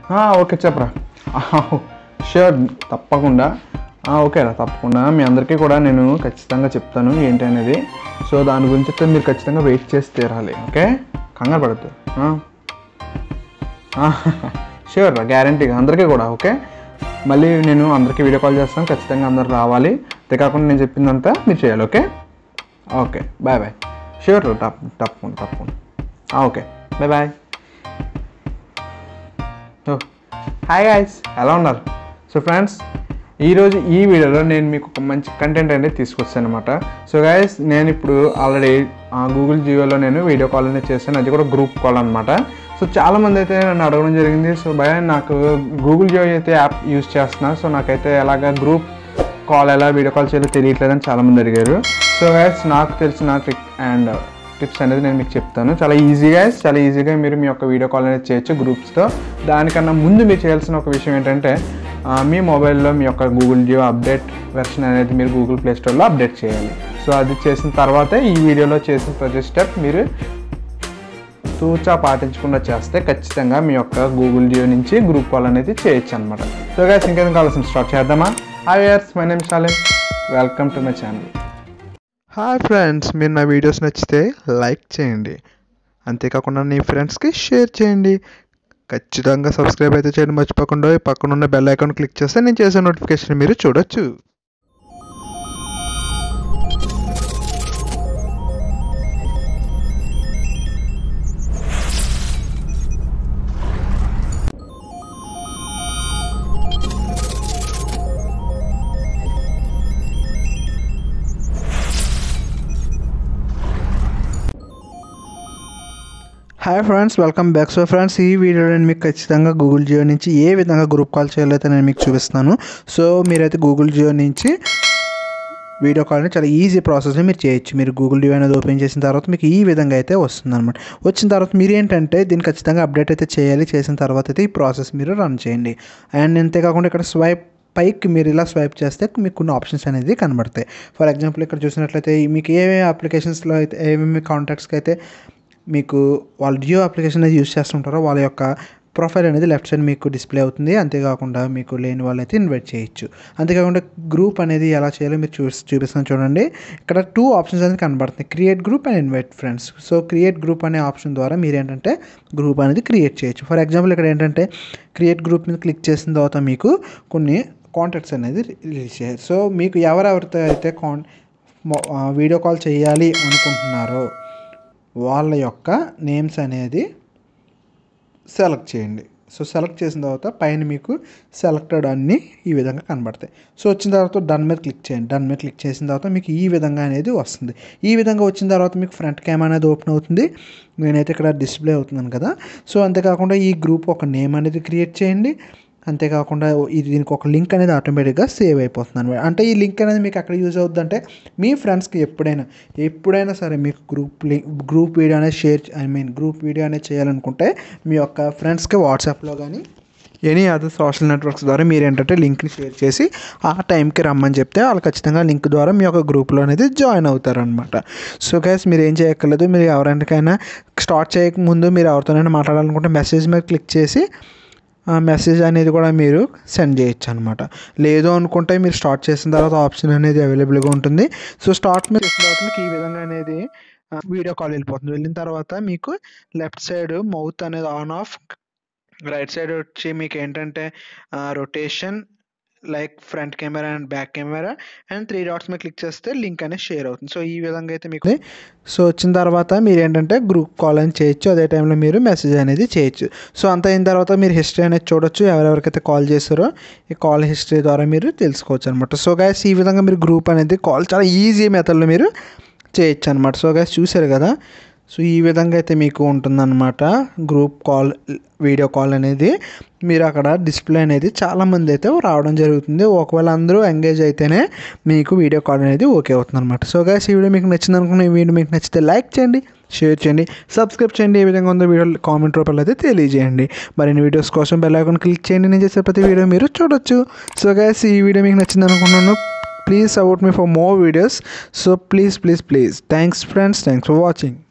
okay చెప్పరా sure తప్పకుండా ఆ, ఓకేరా తప్పకుండా మీ అందరికీ కూడా నేను ఖచ్చితంగా చెప్తాను ఏంటి అనేది సో దాని గురించి అయితే మీరు ఖచ్చితంగా వెయిట్ చేసి తీరాలి ఓకే కంగారు పడద్దు షూర్ గ్యారంటీగా అందరికీ కూడా ఓకే మళ్ళీ నేను అందరికీ వీడియో కాల్ చేస్తాను ఖచ్చితంగా అందరు రావాలి అంతేకాకుండా నేను చెప్పిందంతా మీరు చేయాలి okay okay bye bye sure తప్ప తప్పకుండా తప్పకుండా ఆ, okay bye bye oh hi guys ఎలా ఉన్నారు సో ఫ్రెండ్స్ ఈరోజు ఈ వీడియోలో నేను మీకు ఒక మంచి కంటెంట్ అనేది తీసుకొచ్చాను అనమాట సో గాయస్ నేను ఇప్పుడు ఆల్రెడీ గూగుల్ జియోలో నేను వీడియో కాల్ అనేది చేశాను అది కూడా గ్రూప్ కాల్ అనమాట సో చాలామంది అయితే నన్ను అడగడం జరిగింది సో భయ నాకు గూగుల్ జియో అయితే యాప్ యూస్ చేస్తున్నా సో నాకైతే ఎలాగ గ్రూప్ కాల్ ఎలా వీడియో కాల్ చేయాలో తెలియట్లేదని చాలామంది అడిగారు సో గైస్ నాకు తెలిసిన ట్రిక్ అండ్ టిప్స్ అనేది నేను మీకు చెప్తాను చాలా ఈజీగా చాలా ఈజీగా మీరు మీ యొక్క వీడియో కాల్ అనేది చేయొచ్చు గ్రూప్స్తో దానికన్నా ముందు మీరు చేయాల్సిన ఒక విషయం ఏంటంటే ఆ, మీ మొబైల్లో మీ యొక్క గూగుల్ జియో అప్డేట్ వెర్షన్ అనేది మీరు గూగుల్ ప్లే స్టోర్లో అప్డేట్ చేయాలి సో అది చేసిన తర్వాతే ఈ వీడియోలో చేసిన ప్రతి స్టెప్ మీరు తూచా పాటించకుండా చేస్తే ఖచ్చితంగా మీ యొక్క గూగుల్ జియో నుంచి గ్రూప్ కాల్ అనేది చేయొచ్చు అనమాట సో గైస్ ఇంకేం కావాల్సిన స్టార్ట్ చేద్దామా hi yours my name Salim welcome to my channel hi friends మీరు నా వీడియోస్ నచ్చితే లైక్ చేయండి అంతేకాకుండా మీ ఫ్రెండ్స్కి షేర్ చేయండి ఖచ్చితంగా సబ్స్క్రైబ్ అయితే చేయడం మర్చిపోకుండా ఈ పక్కన ఉన్న బెల్ ఐకాన్ క్లిక్ చేస్తే నేను చేసే నోటిఫికేషన్ మీరు చూడొచ్చు hi friends welcome back so friends ఈ వీడియో నేను మీకు ఖచ్చితంగా గూగుల్ జియో నుంచి ఏ విధంగా గ్రూప్ కాల్ చేయాలో అయితే నేను మీకు చూపిస్తాను సో మీరైతే గూగుల్ జియో నుంచి వీడియో కాల్ని చాలా ఈజీ ప్రాసెస్లో మీరు చేయొచ్చు మీరు గూగుల్ జియో అనేది ఓపెన్ చేసిన తర్వాత మీకు ఈ విధంగా అయితే వస్తుంది అనమాట వచ్చిన తర్వాత మీరు ఏంటంటే దీన్ని ఖచ్చితంగా అప్డేట్ అయితే చేయాలి చేసిన తర్వాత అయితే ఈ ప్రాసెస్ మీరు రన్ చేయండి అండ్ అంతేకాకుండా ఇక్కడ స్వైప్ పైకి మీరు ఇలా స్వైప్ చేస్తే మీకు కొన్ని ఆప్షన్స్ అనేది కనబడతాయి ఫర్ ఎగ్జాంపుల్ ఇక్కడ చూసినట్లయితే మీకు ఏమేమి అప్లికేషన్స్లో అయితే ఏమేమి కాంటాక్ట్స్కి అయితే మీకు వాళ్ళు జియో అప్లికేషన్ అనేది యూస్ చేస్తుంటారో వాళ్ళ యొక్క ప్రొఫైల్ అనేది లెఫ్ట్ సైడ్ మీకు డిస్ప్లే అవుతుంది అంతేకాకుండా మీకు లేని వాళ్ళైతే ఇన్వైట్ చేయొచ్చు అంతేకాకుండా గ్రూప్ అనేది ఎలా చేయాలో మీరు చూ చూపిస్తాను చూడండి ఇక్కడ టూ ఆప్షన్స్ అనేది కనబడుతుంది create group and invite friends so create group అనే ఆప్షన్ ద్వారా మీరు ఏంటంటే గ్రూప్ అనేది క్రియేట్ చేయొచ్చు ఫర్ ఎగ్జాంపుల్ ఇక్కడ ఏంటంటే క్రియేట్ గ్రూప్ మీద క్లిక్ చేసిన తర్వాత మీకు కొన్ని కాంటాక్ట్స్ అనేది రిలీజ్ చేయాలి సో మీకు ఎవరెవరితో అయితే కాన్ వీడియో కాల్ చేయాలి అనుకుంటున్నారో వాళ్ళ యొక్క నేమ్స్ అనేది సెలెక్ట్ చేయండి సో సెలెక్ట్ చేసిన తర్వాత పైన మీకు సెలెక్టెడ్ అన్నీ ఈ విధంగా కనబడతాయి సో వచ్చిన తర్వాత డన్ మీద క్లిక్ చేయండి డన్ మీద క్లిక్ చేసిన తర్వాత మీకు ఈ విధంగా అనేది వస్తుంది ఈ విధంగా వచ్చిన తర్వాత మీకు ఫ్రంట్ క్యామ్ అనేది ఓపెన్ అవుతుంది నేనైతే ఇక్కడ డిస్ప్లే అవుతున్నాను కదా సో అంతేకాకుండా ఈ గ్రూప్ ఒక నేమ్ అనేది క్రియేట్ చేయండి అంతేకాకుండా ఇది దీనికి ఒక లింక్ అనేది ఆటోమేటిక్గా సేవ్ అయిపోతుంది అనమాట అంటే ఈ లింక్ అనేది మీకు ఎక్కడ యూజ్ అవుతుంది అంటే మీ ఫ్రెండ్స్కి ఎప్పుడైనా ఎప్పుడైనా సరే మీకు గ్రూప్ లింక్ గ్రూప్ వీడియో అనేది share I mean group video అనేది చేయాలనుకుంటే మీ యొక్క ఫ్రెండ్స్కి వాట్సాప్లో కానీ ఎనీ అదర్ సోషల్ నెట్వర్క్స్ ద్వారా మీరు ఏంటంటే లింక్ని షేర్ చేసి ఆ టైంకి రమ్మని చెప్తే వాళ్ళు ఖచ్చితంగా లింక్ ద్వారా మీ యొక్క గ్రూప్లో అనేది జాయిన్ అవుతారనమాట సో గైస్ మీరు ఏం చేయక్కర్లేదు మీరు ఎవరికైనా స్టార్ట్ చేయక ముందు మీరు ఎవరితోనైనా మాట్లాడాలనుకుంటే మెసేజ్ మీద క్లిక్ చేసి ఆ మెసేజ్ అనేది కూడా మీరు సెండ్ చేయొచ్చు అనమాట లేదు అనుకుంటే మీరు స్టార్ట్ చేసిన తర్వాత ఆప్షన్ అనేది అవైలబుల్గా ఉంటుంది సో స్టార్ట్ మీద చేసిన తర్వాత మీకు ఈ విధంగా అనేది వీడియో కాల్ వెళ్ళిపోతుంది వెళ్ళిన తర్వాత మీకు లెఫ్ట్ సైడ్ మౌత్ అనేది ఆన్ ఆఫ్ రైట్ సైడ్ వచ్చి మీకు ఏంటంటే rotation like front camera and back camera and three dots మీద క్లిక్ చేస్తే లింక్ అనేది షేర్ అవుతుంది సో ఈ విధంగా అయితే మీకు సో వచ్చిన తర్వాత మీరు ఏంటంటే గ్రూప్ కాల్ అని చేయొచ్చు అదే టైంలో మీరు మెసేజ్ అనేది చేయొచ్చు సో అంత అయిన తర్వాత మీరు హిస్టరీ అనేది చూడొచ్చు ఎవరెవరికైతే కాల్ చేస్తారో ఈ కాల్ హిస్టరీ ద్వారా మీరు తెలుసుకోవచ్చు అనమాట సో గైస్ ఈ విధంగా మీరు గ్రూప్ అనేది కాల్ చాలా ఈజీ మెథడ్లో మీరు చేయొచ్చు అనమాట సో గైస్ చూసారు కదా సో ఈ విధంగా అయితే మీకు ఉంటుందన్నమాట గ్రూప్ కాల్ వీడియో కాల్ అనేది మీరు అక్కడ డిస్ప్లే అనేది చాలామంది అయితే రావడం జరుగుతుంది ఒకవేళ అందరూ ఎంగేజ్ అయితేనే మీకు వీడియో కాల్ అనేది ఓకే అవుతుంది అనమాట సో గైస్ ఈ వీడియో మీకు నచ్చింది అనుకున్న ఈ వీడియో మీకు నచ్చితే లైక్ చేయండి షేర్ చేయండి సబ్స్క్రైబ్ చేయండి ఏ విధంగా ఉందో వీడియో కామెంట్ రూపంలో అయితే తెలియజేయండి మరిన్ని వీడియోస్ కోసం బెల్ ఐకాన్ క్లిక్ చేయండి నేను చేసే ప్రతి వీడియో మీరు చూడొచ్చు సో గైస్ ఈ వీడియో మీకు నచ్చింది అనుకున్నాను please support me for more videos so please please please thanks friends thanks for watching